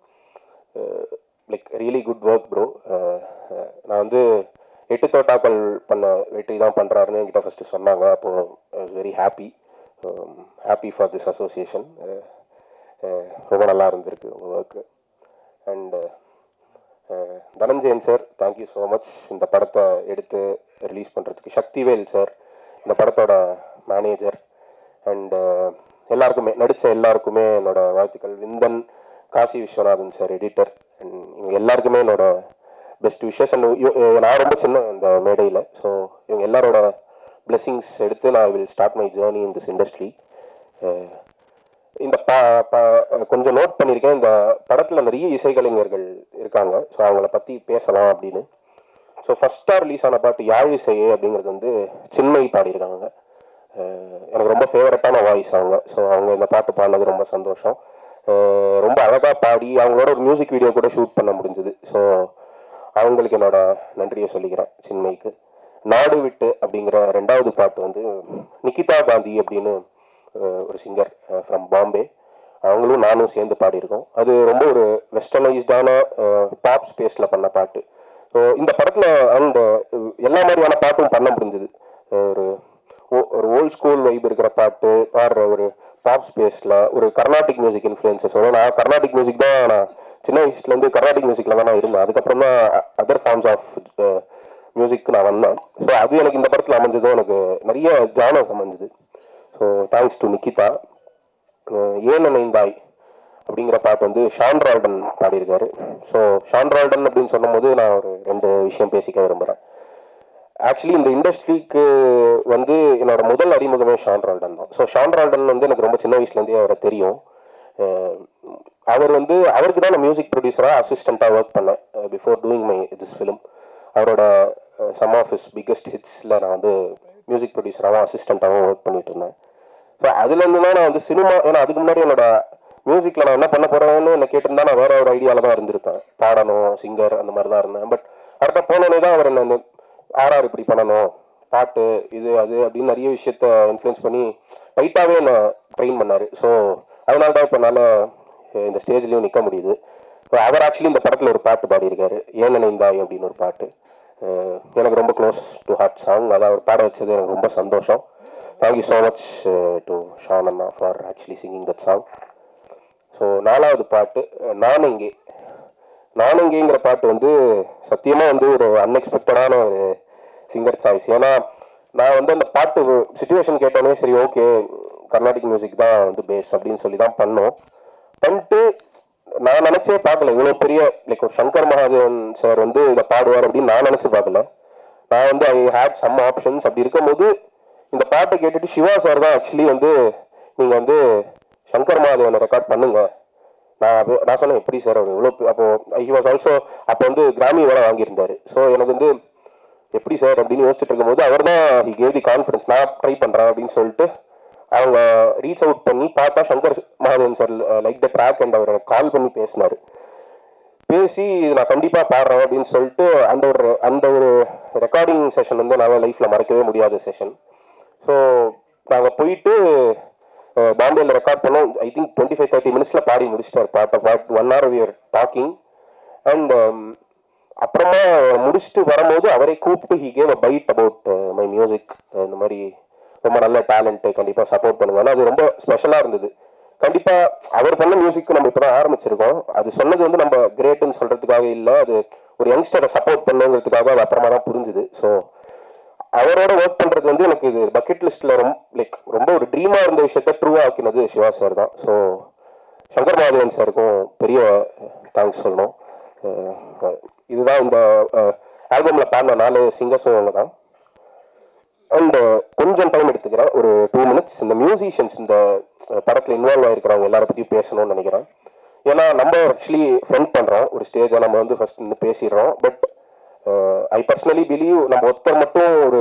like really good work bro நான் வந்து எட்டு தோட்டாக்கள் பண்ண வெற்றி தான் பண்ணுறாருன்னு என்கிட்ட ஃபஸ்ட்டு சொன்னாங்க அப்போது very happy happy for this association ரொம்ப நல்லா இருந்திருக்கு உங்கள் work and Dhananjayan sir thank you so much இந்த படத்தை எடுத்து ரிலீஸ் பண்ணுறதுக்கு சக்திவேல் சார் இந்த படத்தோட மேனேஜர் அண்டு எல்லாருக்குமே நடித்த எல்லாருக்குமே என்னோட வாழ்த்துக்கள் Vindhan Kasi Viswanathan sir editor and இவங்க எல்லாருக்குமே என்னோட பெஸ்ட் விஷஸ் அண்ட் நான் ரொம்ப சின்ன இந்த மேடையில் ஸோ இவங்க எல்லாரோட blessings எடுத்து நான் will start my journey in this industry இந்த ப ப- கொஞ்சம் நோட் பண்ணியிருக்கேன் இந்த படத்தில் நிறைய இசைக்கலைஞர்கள் இருக்காங்க ஸோ அவங்கள பற்றி பேசலாம் அப்படின்னு ஸோ ஃபஸ்ட்டாக ரிலீஸ் ஆன பாட்டு யாழ் இசையே அப்படிங்கிறது வந்து சின்மை பாடியிருக்காங்க அஹ் எனக்கு ரொம்ப ஃபேவரட்டான வாய்ஸ் அவங்க ஸோ அவங்க இந்த பாட்டு பாடினது ரொம்ப சந்தோஷம் அஹ் ரொம்ப அழகாக பாடி அவங்களோட ஒரு மியூசிக் வீடியோ கூட ஷூட் பண்ண முடிஞ்சுது ஸோ அவங்களுக்கு என்னோட நன்றியை சொல்லிக்கிறேன் சின்மைக்கு நாடு விட்டு அப்படிங்கிற ரெண்டாவது பாட்டு வந்து நிகிதா காந்தி அப்படின்னு அஹ், ஒரு சிங்கர் ஃப்ரம் பாம்பே அவங்களும் நானும் சேர்ந்து பாடியிருக்கோம் அது ரொம்ப ஒரு வெஸ்டர்னைஸ்டான பாப் ஸ்பேஸில் பண்ண பாட்டு ஸோ இந்த படத்தில் அண்ட் எல்லா மாதிரியான பாட்டும் பண்ண முடிஞ்சுது அஹ், ஒரு ஓ- ஒரு ஓல்ட் ஸ்கூல் வைப் இருக்கிற பாட்டு பாடுற ஒரு பாப் ஸ்பேஸில் ஒரு கர்நாடிக் மியூசிக் இன்ஃப்ளூயன்ஸஸ் வரும் நான் கர்நாடிக் மியூசிக் தான் நான் சின்ன வயசுலேருந்து கர்நாடிக் மியூசிக்கில் தான் நான் இருந்தேன் அதுக்கப்புறம் தான் அதர் ஃபார்ம்ஸ் ஆஃப் மியூசிக் நான் வந்தேன் ஸோ அது எனக்கு இந்த படத்தில் அமைஞ்சதும் எனக்கு நிறைய ஜானஸ் அமைஞ்சது so thanks to Nikita ah ஏன் நினைந்தாய் அப்படிங்கிற பாட்டு வந்து ஷான் ரால்டன் பாடியிருக்காரு ஸோ ஷான் ரால்டன் அப்படின்னு சொல்லும்போது நான் ஒரு ரெண்டு விஷயம் பேசிக்க விரும்புகிறேன் ஆக்சுவலி இந்த இண்டஸ்ட்ரிக்கு வந்து என்னோட முதல் அறிமுகமே ஷான் ரால்டன் தான் ஸோ ஷான் ரால்டன் வந்து எனக்கு ரொம்ப சின்ன வயசுலேருந்தே அவரை தெரியும் அஹ் அவர் வந்து அவருக்கு தான் நான் மியூசிக் ப்ரொடியூசராக அசிஸ்டண்ட்டாக ஒர்க் பண்ணேன் before doing my this film அவரோட சம் ஆஃப் ஹிஸ் பிக்கஸ்ட் ஹிட்ஸில் நான் வந்து மியூசிக் ப்ரொடியூசராகவும் அசிஸ்டண்ட்டாகவும் ஒர்க் பண்ணிட்டு இருந்தேன் ஸோ அதுலேருந்து தான் நான் வந்து சினிமா ஏன்னா அதுக்கு முன்னாடி என்னோட மியூசிக்கில் நான் என்ன பண்ண போகிறேன்னு என்ன கேட்டிருந்தா நான் வேற ஒரு ஐடியாவில் தான் இருந்திருப்பேன் பாடணும் சிங்கர் அந்த மாதிரி தான் இருந்தேன் பட் அவர்கிட்ட போனோடனே தான் அவர் என்ன இந்த ஆர்ஆர் இப்படி பண்ணணும் பாட்டு இது அது அப்படின்னு நிறைய விஷயத்த இன்ஃப்ளூயன்ஸ் பண்ணி டைட்டாகவே என்னை ட்ரெயின் பண்ணார் ஸோ அதனால தான் இப்போ என்னால் இந்த ஸ்டேஜ்லேயும் நிற்க முடியுது இப்போ அவர் ஆக்சுவலி இந்த படத்தில் ஒரு பாட்டு பாடியிருக்காரு ஏன் நினைந்தாய் அப்படின்னு ஒரு பாட்டு அஹ் எனக்கு ரொம்ப க்ளோஸ் டு ஹார்ட் சாங் அதை அவர் பாட வச்சது எனக்கு ரொம்ப சந்தோஷம் thank you so much to Shaan அண்ணா for actually singing that song so நாலாவது பாட்டு அஹ் நான் இங்கே நான் இங்கேங்கிற பாட்டு வந்து சத்தியமாக வந்து ஒரு அன்எக்ஸ்பெக்டடான ஒரு சிங்கர் சாய்ஸ் ஏன்னா நான் வந்து அந்த பாட்டு சுச்சுவேஷன் கேட்டோன்னே சரி ஓகே கர்நாடிக் மியூசிக் தான் வந்து பேஸ் அப்படின்னு சொல்லி தான் பண்ணோம் பண்ணிட்டு நான் நினைச்சே பார்க்கல இவ்வளோ பெரிய லைக் ஒரு சங்கர் மகாதேவன் சார் வந்து இதை பாடுவார் அப்படின்னு நான் நினைச்சு பார்க்கல நான் வந்து ஐ ஹேட் சம் ஆப்ஷன்ஸ் அப்படி இருக்கும்போது இந்த பாட்டை கேட்டுட்டு சிவா சார் தான் ஆக்சுவலி வந்து நீங்க வந்து சங்கர் மகாதேவனை ரெக்கார்ட் பண்ணுங்க நான் அப்போ- நான் சொன்னேன் எப்படி சார் அவர் இவ்வளோ அப்போ ஹி வாஸ் ஆல்சோ அப்போ வந்து கிராமி வேலை வாங்கியிருந்தாரு ஸோ எனக்கு வந்து எப்படி சார் அப்படின்னு யோசிச்சுட்டு இருக்கும்போது அவர் தான் ஹி கேவ் தி கான்ஃபிடன்ஸ் நான் ட்ரை பண்ணுறேன் அப்படின்னு சொல்லிட்டு அவங்க ரீச் அவுட் பண்ணி பார்த்தா Shankar Mahadevan sir like the track and அவர் கால் பண்ணி பேசினார் பேசி இது நான் கண்டிப்பாக பாடுறேன் அப்படின்னு சொல்லிட்டு அந்த ஒரு அந்த ஒரு ரெக்கார்டிங் செஷன் வந்து என்னால் லைஃப்பில் மறக்கவே முடியாத செஷன் ஸோ நாங்கள் போயிட்டு அஹ், பாம்பேல ரெக்கார்ட் பண்ணோம் I think twenty five thirty மினிட்ஸில் பாடி முடிச்சிட்டார் பாட்டை but one hour we're talking and அப்புறமா முடிச்சுட்டு வரும்போது அவரே கூப்பிட்டு he gave a bite about my music இந்த மாதிரி ரொம்ப நல்ல டேலண்ட் கண்டிப்பாக சப்போர்ட் பண்ணுங்க ஆனா அது ரொம்ப ஸ்பெஷலாக இருந்தது கண்டிப்பாக அவர் பண்ண மியூசிக் நம்ம இப்போ தான் ஆரம்பிச்சிருக்கோம் அது சொன்னது வந்து நம்ம கிரேட்டுன்னு சொல்கிறதுக்காக இல்லை அது ஒரு யங்ஸ்டரை சப்போர்ட் பண்ணுங்கிறதுக்காக அது அப்புறமா தான் புரிஞ்சுது ஸோ அவரோட ஒர்க் பண்றது வந்து எனக்கு இது பக்கெட் லிஸ்ட்ல ரொம்ப லைக் ரொம்ப ஒரு ட்ரீமா இருந்த விஷயத்த ட்ரூவா ஆக்கினது சிவா சார் தான் ஸோ சங்கர் மாதவன் சாருக்கும் பெரிய தேங்க்ஸ் சொல்லணும் அஹ் இதுதான் இந்த ஆல்பம்ல பாடின நாலு சிங்கர்ஸும் அவங்க தான் அண்ட் கொஞ்சம் டைம் எடுத்துக்கிறேன் ஒரு டூ மினிட்ஸ் இந்த மியூசிஷியன்ஸ் இந்த அஹ், படத்துல இன்வால்வ் ஆயிருக்கிறவங்க எல்லார பத்தியும் பேசணும்னு நினைக்கிறேன் ஏன்னா நம்ம ஆக்சுவலி ஃப்ரெண்ட் பண்றோம் ஒரு ஸ்டேஜை நம்ம வந்து ஃபர்ஸ்ட் நின்று பேசிடுறோம் பட் ஐ பர்சனலி பிலீவ் நம்ம ஒருத்தர் மட்டும் ஒரு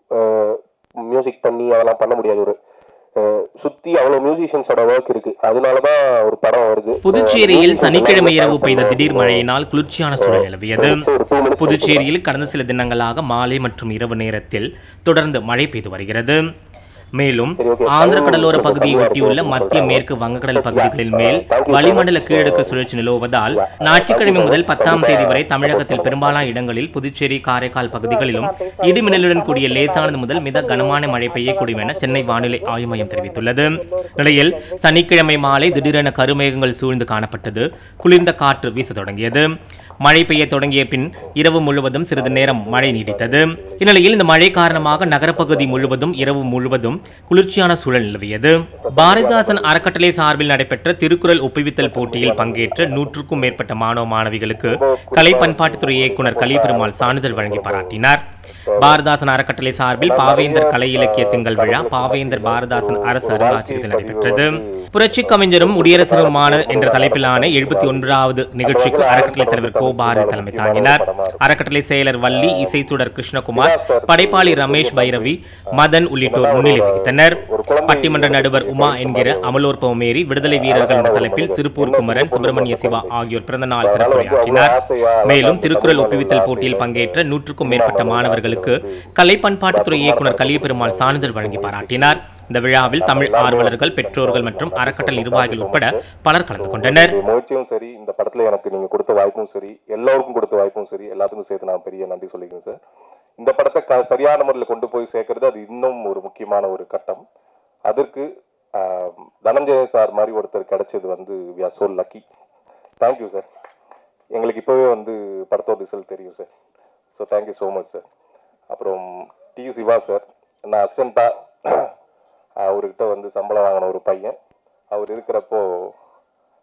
மியூசிக் பண்ணி அதெல்லாம் பண்ண முடியாது ஒரு அஹ், சுத்தி அவ்வளவு மியூசிஷியன்ஸோட ஒர்க் இருக்கு அதனாலதான் ஒரு படம் வருது புதுச்சேரியில் சனிக்கிழமை இரவு பெய்த திடீர் மழையினால் குளிர்ச்சியான சூழல் நிலவியது புதுச்சேரியில் கடந்த சில தினங்களாக மாலை மற்றும் இரவு நேரத்தில் தொடர்ந்து மழை பெய்து வருகிறது மேலும் ஆந்திர கடலோர பகுதியை ஒட்டியுள்ள மத்திய மேற்கு வங்கக்கடல் பகுதிகளில் மேல் வளிமண்டல கீழடுக்கு சுழற்சி நிலவுவதால் ஞாயிற்றுக்கிழமை முதல் பத்தாம் தேதி வரை தமிழகத்தில் பெரும்பாலான இடங்களில் புதுச்சேரி காரைக்கால் பகுதிகளிலும் இடிமின்னலுடன் கூடிய லேசானது முதல் மித கனமான மழை பெய்யக்கூடும் என சென்னை வானிலை ஆய்வு மையம் தெரிவித்துள்ளது நிலையில் சனிக்கிழமை மாலை திடீரென கருமேகங்கள் சூழ்ந்து காணப்பட்டது குளிர்ந்த காற்று வீச தொடங்கியது மழை பெய்ய தொடங்கிய பின் இரவு முழுவதும் சிறிது நேரம் மழை நீடித்தது இந்நிலையில் இந்த மழை காரணமாக நகரப்பகுதி முழுவதும் இரவு முழுவதும் குளிர்ச்சியான சூழல் நிலவியது பாரதிதாசன் அறக்கட்டளை சார்பில் நடைபெற்ற திருக்குறள் ஒப்புவித்தல் போட்டியில் பங்கேற்ற நூற்றுக்கும் மேற்பட்ட மாணவ மாணவிகளுக்கு கலை பண்பாட்டுத்துறை இயக்குனர் கலிபெருமாள் சான்றிதழ் வழங்கி பாராட்டினார் பாரதாசன் அறக்கட்டளை சார்பில் பாவேந்தர் கலை இலக்கிய திங்கள் விழா பாவேந்தர் பாரதாசன் அரசு அருங்காட்சியகத்தில் நடைபெற்றது புரட்சி கவிஞரும் குடியரசருமான என்ற தலைப்பிலான எழுபத்தி ஒன்பதாவது நிகழ்ச்சிக்கு அறக்கட்டளை தலைவர் கோ பாரதி தலைமை தாங்கினார் அறக்கட்டளை செயலர் வள்ளி இசைச்சுடர் கிருஷ்ணகுமார் படைப்பாளி ரமேஷ் பைரவி மதன் உள்ளிட்டோர் முன்னிலை வகித்தனர் பட்டிமன்ற நடுவர் உமா என்கிற அமலோர் பௌமேரி விடுதலை வீரர்கள் என்ற தலைப்பில் சிறுபூர் குமரன் சுப்பிரமணிய சிவா ஆகியோர் பிறந்த நாள் சிறப்புரையாற்றினார் மேலும் திருக்குறள் ஒப்புவித்தல் போட்டியில் பங்கேற்ற நூற்றுக்கும் மேற்பட்ட மாணவர்களுக்கு கலை பண்பாட்டுத்துறை இயக்குனர் கலியபெருமாள் சான்றிதழ் வழங்கி பாராட்டினார் இந்த விழாவில் தமிழ் ஆர்வலர்கள் பெற்றோர்கள் மற்றும் அறக்கட்டளை நிர்வாகிகள் உட்பட பலர் கலந்து கொண்டனர் உங்களுடைய முயற்சியும் சரி இந்த படத்துல எனக்கு நீங்க கொடுத்த வாய்ப்பும் சரி எல்லாருக்கும் கொடுத்த வாய்ப்பும் சரி எல்லாத்துக்கும் சேர்த்து நான் பெரிய நன்றி சொல்லிக்கிறேன் சார் இந்த படத்தை க- சரியான முறையில் கொண்டு போய் சேர்க்கறது அது இன்னும் ஒரு முக்கியமான ஒரு கட்டம் அதற்கு ஆஹ், தனஞ்சய சார் மாதிரி ஒருத்தர் கிடைச்சது வந்து we are so lucky thank you sir எங்களுக்கு இப்போவே வந்து படத்தோட ரிசல்ட் தெரியும் sir so thank you so much sir அப்புறம் டி சிவா சார் நான் அசன்ட்டாக அவர்கிட்ட வந்து சம்பளம் வாங்கின ஒரு பையன் அவர் இருக்கிறப்போ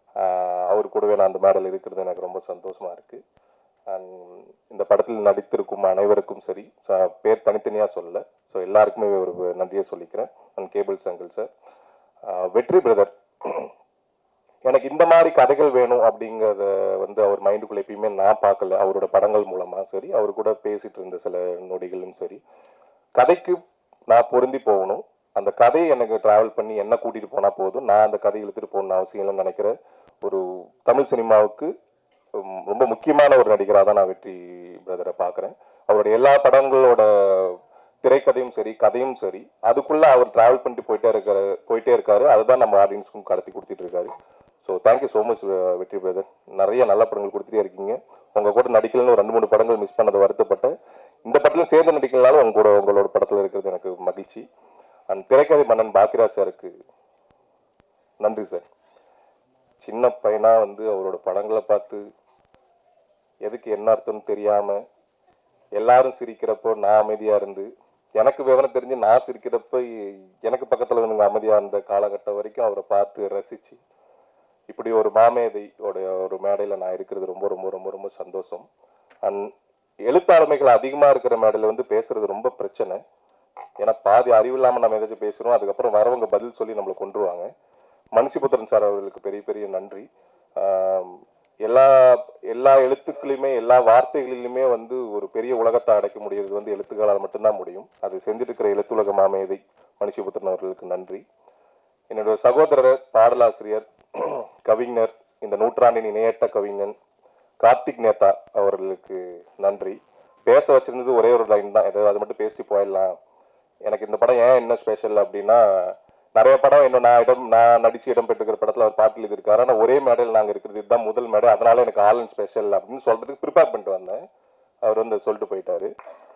ஆஹ் அவர் கூடவே நான் அந்த மேடையில் இருக்கிறது எனக்கு ரொம்ப சந்தோஷமா இருக்கு அண்ட் இந்த படத்தில் நடித்திருக்கும் அனைவருக்கும் சரி ச- பேர் தனித்தனியாக சொல்லல ஸோ எல்லாருக்குமே ஒரு நன்றியை சொல்லிக்கிறேன் and Cable Sankar sir Vetri brother எனக்கு இந்த மாதிரி கதைகள் வேணும் அப்படிங்கிறத வந்து அவர் மைண்டுக்குள்ள எப்பயுமே நான் பார்க்கல அவரோட படங்கள் மூலமா சரி அவர் கூட பேசிட்டு இருந்த சில நொடிகளும் சரி கதைக்கு நான் பொருந்தி போகணும் அந்த கதையை எனக்கு டிராவல் பண்ணி என்ன கூட்டிட்டு போனா போதும் நான் அந்த கதையை இழுத்துட்டு போகணும்னு அவசியம் இல்லைன்னு நினைக்கிற ஒரு தமிழ் சினிமாவுக்கு உம், ரொம்ப முக்கியமான ஒரு நடிகராக தான் நான் வெற்றி பிரதரை பார்க்குறேன் அவருடைய எல்லா படங்களோட திரைக்கதையும் சரி கதையும் சரி அதுக்குள்ள அவர் டிராவல் பண்ணிட்டு போயிட்டே இருக்காரு போயிட்டே இருக்காரு அதுதான் நம்ம ஆடியன்ஸ்க்கும் கடத்தி கொடுத்துட்டு இருக்காரு so thank you so much Vetri brother நிறைய நல்ல படங்கள் கொடுத்துட்டே இருக்கீங்க உங்க கூட நடிக்கலன்னு ஒரு ரெண்டு மூணு படங்கள் மிஸ் பண்ணதை வருத்தப்பட்டேன் இந்த படத்துல சேர்ந்து நடிக்கலனாலும் உங்க கூட உங்களோட படத்துல இருக்கிறது எனக்கு மகிழ்ச்சி அண்ட் திரைக்கதை மன்னன் பாக்கியராஜ் சாருக்கு நன்றி சார் சின்ன பையனா வந்து அவரோட படங்களை பார்த்து எதுக்கு என்ன அர்த்தம்னு தெரியாம எல்லாரும் சிரிக்கிறப்போ நான் அமைதியா இருந்து எனக்கு விவரம் தெரிஞ்சு நான் சிரிக்கிறப்ப எனக்கு பக்கத்துல வந்து அமைதியா இருந்த காலகட்டம் வரைக்கும் அவரை பார்த்து ரசிச்சு இப்படி ஒரு மாமேதை உடைய ஒரு மேடையில நான் இருக்கிறது ரொம்ப ரொம்ப ரொம்ப ரொம்ப சந்தோஷம் அண்ட் எழுத்தாளுமைகள் அதிகமா இருக்கிற மேடையில வந்து பேசுறது ரொம்ப பிரச்சனை ஏன்னா பாதி அறிவு இல்லாம நம்ம ஏதாச்சும் பேசுறோம் அதுக்கப்புறம் வரவங்க பதில் சொல்லி நம்மளை கொண்டுருவாங்க மனுஷிபுத்திரன் சார் அவர்களுக்கு பெரிய பெரிய நன்றி ஆம், எல்லா எல்லா எழுத்துக்களையுமே எல்லா வார்த்தைகளிலுமே வந்து ஒரு பெரிய உலகத்தை அடைக்க முடியறது வந்து எழுத்துக்களால் மட்டும்தான் முடியும் அது செஞ்சுட்டு இருக்கிற எழுத்துலக மாமேதை மனுஷிபுத்திரன் அவர்களுக்கு நன்றி என்னோட சகோதரர் பாடலாசிரியர் கவிஞர் இந்த நூற்றாண்டின் இணையற்ற கவிஞன் கார்த்திக் நேதா அவர்களுக்கு நன்றி பேச வச்சிருந்தது ஒரே ஒரு லைன் தான் ஏதாவது அது மட்டும் பேசிட்டு போயிடலாம் எனக்கு இந்த படம் ஏன் என்ன ஸ்பெஷல் அப்படின்னா நிறைய படம் இன்னும் நான் இடம் நான் நடிச்சு இடம் பெற்றுக்கிற படத்துல அவர் பாட்டில் இருக்காரு ஆனால் ஒரே மேடையில் நாங்கள் இருக்கிறது இதுதான் முதல் மேடை அதனால எனக்கு ஆல் அண்ட் ஸ்பெஷல் அப்படின்னு சொல்றதுக்கு ப்ரிப்பேர் பண்ணிட்டு வந்தேன் அவர் வந்து சொல்லிட்டு போயிட்டாரு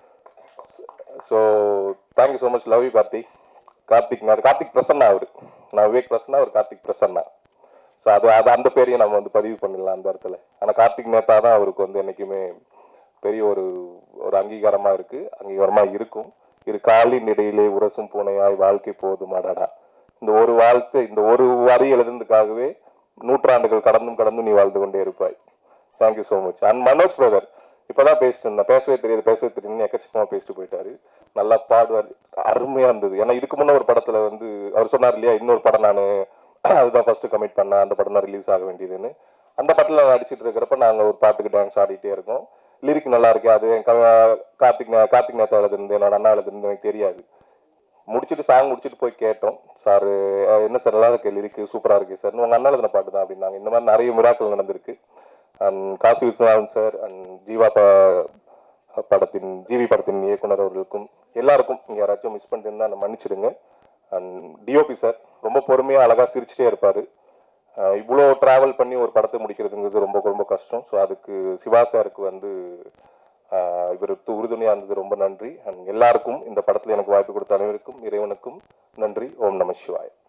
so thank you so much love you Karthik Karthik நான் கார்த்திக் பிரசன்னா அவர் நான் விவேக் பிரசன்னா அவர் கார்த்திக் பிரசன்னா ஸோ அது அது அந்த பேரையும் நம்ம வந்து பதிவு பண்ணிடலாம் அந்த இடத்துல ஆனால் கார்த்திக் நேதா தான் அவருக்கு வந்து என்றைக்குமே பெரிய ஒரு ஒரு அங்கீகாரமா இருக்கு அங்கீகாரமா இருக்கும் இரு காலின் இடையிலே உரசும் பூனையாய் வாழ்க்கை போதும் அடடா இந்த ஒரு வாழ்த்து இந்த ஒரு வரி எழுதுனதுக்காகவே நூற்றாண்டுகள் கடந்தும் கடந்தும் நீ வாழ்ந்து கொண்டே இருப்பாய் thank you so much and Manoj brother இப்பதான் பேசிட்டு இருந்தேன் பேசவே தெரியாது பேசவே தெரியுதுன்னு எக்கச்சக்கமா பேசிட்டு போயிட்டாரு நல்லா பாடுவார் அருமையா இருந்தது ஏன்னா இதுக்கு முன்ன ஒரு படத்துல வந்து அவர் சொன்னார் இல்லையா இன்னொரு படம் நான் அதுதான் ஃபர்ஸ்ட் கமிட் பண்ணேன் அந்த படம் தான் ரிலீஸ் ஆக வேண்டியதுன்னு அந்த படத்துல நான் நடிச்சிட்டு இருக்கிறப்ப நாங்க ஒரு பாட்டுக்கு டான்ஸ் ஆடிட்டே இருக்கோம் லிரிக் நல்லா இருக்கு அது என் க- கார்த்திக் நே- கார்த்திக் நேத்தா எழுதுனது என்னோட அண்ணா எழுதுனது எனக்கு தெரியாது முடிச்சுட்டு சாங் முடிச்சுட்டு போய் கேட்டோம் சார் என்ன சார் நல்லா இருக்கு லிரிக்கு சூப்பரா இருக்கு சார் உங்க அண்ணா எழுதின பாட்டு தான் அப்படின்னாங்க இந்த மாதிரி நிறைய மிராக்கள் நடந்திருக்கு and Kasi Viswanathan sir and Jeeva ப- படத்தின் ஜிவி படத்தின் இயக்குனர் அவர்களுக்கும் எல்லாருக்கும் இங்க யாராச்சும் மிஸ் பண்ணிட்டு இருந்தா மன்னிச்சிடுங்க அண்ட் டிஓபி சார் ரொம்ப பொறுமையா அழகா சிரிச்சுட்டே இருப்பாரு அஹ் இவ்வளோ டிராவல் பண்ணி ஒரு படத்தை முடிக்கிறதுங்கிறது ரொம்ப ரொம்ப கஷ்டம் ஸோ அதுக்கு சிவா சாருக்கு வந்து அஹ் இவருக்கு உறுதுணையாக இருந்தது ரொம்ப நன்றி அண்ட் எல்லாருக்கும் இந்த படத்தில் எனக்கு வாய்ப்பு கொடுத்த அனைவருக்கும் இறைவனுக்கும் நன்றி ஓம் நம சிவாய்